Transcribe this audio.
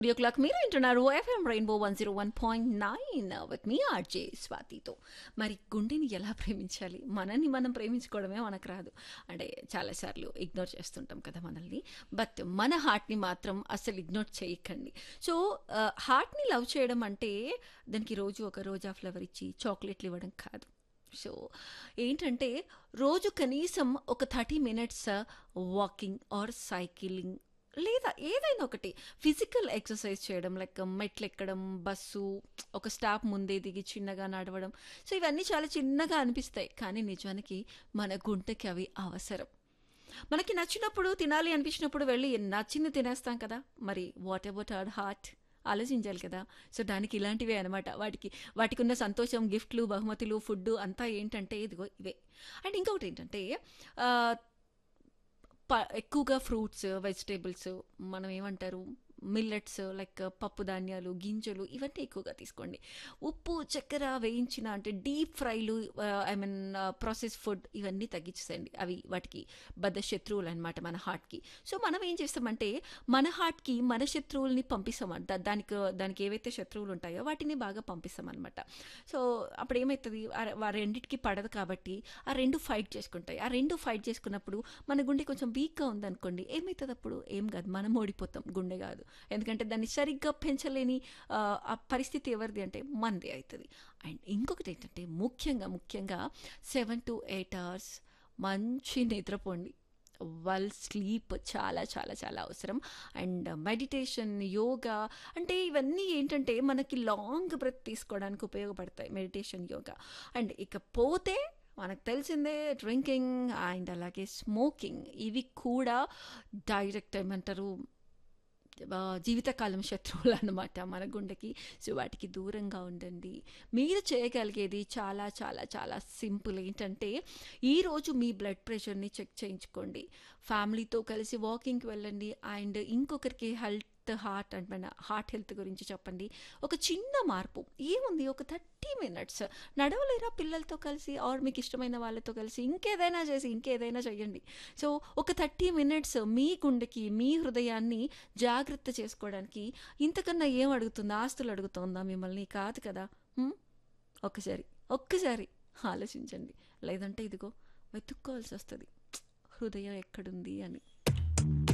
Three ఓ o'clock మీరు వింటున్నారు FM rainbow one zero one point nine with me RJ స్వాతితో మరి గుండెని ఎలా ప్రేమించాలి మనల్ని మనం ప్రేమించుకోవడమే మనకు రాదు అంటే చాలాసార్లు ఇగ్నోర్ చేస్తుంటాం కదా మనల్ని బట్ మన హార్ట్ని మాత్రం అసలు ఇగ్నోర్ చేయకండి సో హార్ట్ని లవ్ చేయడం అంటే దానికి రోజు ఒక రోజా ఫ్లవర్ ఇచ్చి చాక్లెట్లు ఇవ్వడం కాదు సో ఏంటంటే రోజు కనీసం ఒక thirty minutes walking or cycling లేదా ఏదైనా ఒకటి ఫిజికల్ ఎక్సర్సైజ్ చేయడం లైక్ మెట్లు ఎక్కడం బస్సు ఒక స్టాప్ ముందే దిగి చిన్నగా నడవడం సో ఇవన్నీ చాలా చిన్నగా అనిపిస్తాయి కానీ నిజానికి మన గుంటకి అవి అవసరం మనకి నచ్చినప్పుడు తినాలి అనిపించినప్పుడు వెళ్ళి నచ్చింది తినేస్తాం కదా మరి వాట్ అబౌట్ అవర్ హార్ట్ ఆలోచించాలి కదా సో దానికి ఇలాంటివే అనమాట వాటికి వాటికి ఉన్న సంతోషం గిఫ్ట్లు బహుమతులు ఫుడ్ అంతా ఏంటంటే ఇదిగో ఇవే అండ్ ఇంకొకటి ఏంటంటే ఆ, ప- ఎక్కువగా ఫ్రూట్స్ వెజిటేబుల్స్ మనం ఏమంటారు మిల్లెట్స్ లైక్ పప్పు ధాన్యాలు గింజలు ఇవన్నీ ఎక్కువగా తీసుకోండి ఉప్పు చక్కెర వేయించిన అంటే డీప్ ఫ్రైలు ఐ మీన్ ప్రాసెస్ ఫుడ్ ఇవన్నీ తగ్గించేసేయండి అవి వాటికి బద్ద శత్రువులు అనమాట మన హార్ట్కి సో మనం ఏం చేస్తామంటే మన హార్ట్కి మన శత్రువుల్ని పంపిస్తామంట దానికి దానికి ఏవైతే శత్రువులు ఉంటాయో వాటిని బాగా పంపిస్తామన్నమాట సో అప్పుడు ఏమవుతుంది ఆ- ఆ రెండింటికి పడదు కాబట్టి ఆ రెండు ఫైట్ చేసుకుంటాయి ఆ రెండు ఫైట్ చేసుకున్నప్పుడు మన గుండె కొంచెం వీక్గా ఉందనుకోండి ఏమవుతుంది అప్పుడు ఏం కాదు మనం ఓడిపోతాం గుండె కాదు ఎందుకంటే దాన్ని సరిగ్గా పెంచలేని ఆ, ఆ పరిస్థితి ఎవరిది అంటే మనది అవుతుంది అండ్ ఇంకొకటి ఏంటంటే ముఖ్యంగా ముఖ్యంగా సెవెన్ టు ఎయిట్ అవర్స్ మంచి నిద్రపోండి వెల్ స్లీప్ చాలా చాలా చాలా అవసరం అండ్ మెడిటేషన్ యోగా అంటే ఇవన్నీ ఏంటంటే మనకి లాంగ్ బ్రెత్ తీసుకోవడానికి ఉపయోగపడతాయి మెడిటేషన్ యోగా అండ్ ఇకపోతే మనకు తెలిసిందే డ్రింకింగ్ అండ్ అలాగే స్మోకింగ్ ఇవి కూడా డైరెక్ట్ ఏమంటారు ఆ, జీవితకాలం శత్రువులు అనమాట మన గుండెకి సో వాటికి దూరంగా ఉండండి మీరు చేయగలిగేది చాలా చాలా చాలా సింపుల్ ఏంటంటే ఈరోజు మీ బ్లడ్ ప్రెషర్ని చెక్ చేయించుకోండి ఫ్యామిలీతో కలిసి వాకింగ్కి వెళ్ళండి అండ్ ఇంకొకరికి హెల్త్ హార్ట్ అంటే మన హార్ట్ హెల్త్ గురించి చెప్పండి ఒక చిన్న మార్పు ఏముంది ఒక థర్టీ మినిట్స్ నడవలేరా పిల్లలతో కలిసి ఆర్ మీకు ఇష్టమైన వాళ్ళతో కలిసి ఇంకేదైనా చేసి ఇంకేదైనా చేయండి సో ఒక థర్టీ మినిట్స్ మీ గుండెకి మీ హృదయాన్ని జాగ్రత్త చేసుకోవడానికి ఇంతకన్నా ఏం అడుగుతుంది ఆస్తులు అడుగుతుందా మిమ్మల్ని కాదు కదా హ్మ్? ఒక్కసారి ఒక్కసారి ఆలోచించండి లేదంటే ఇదిగో వెతుక్కోవాల్సి వస్తుంది హృదయం ఎక్కడుంది అని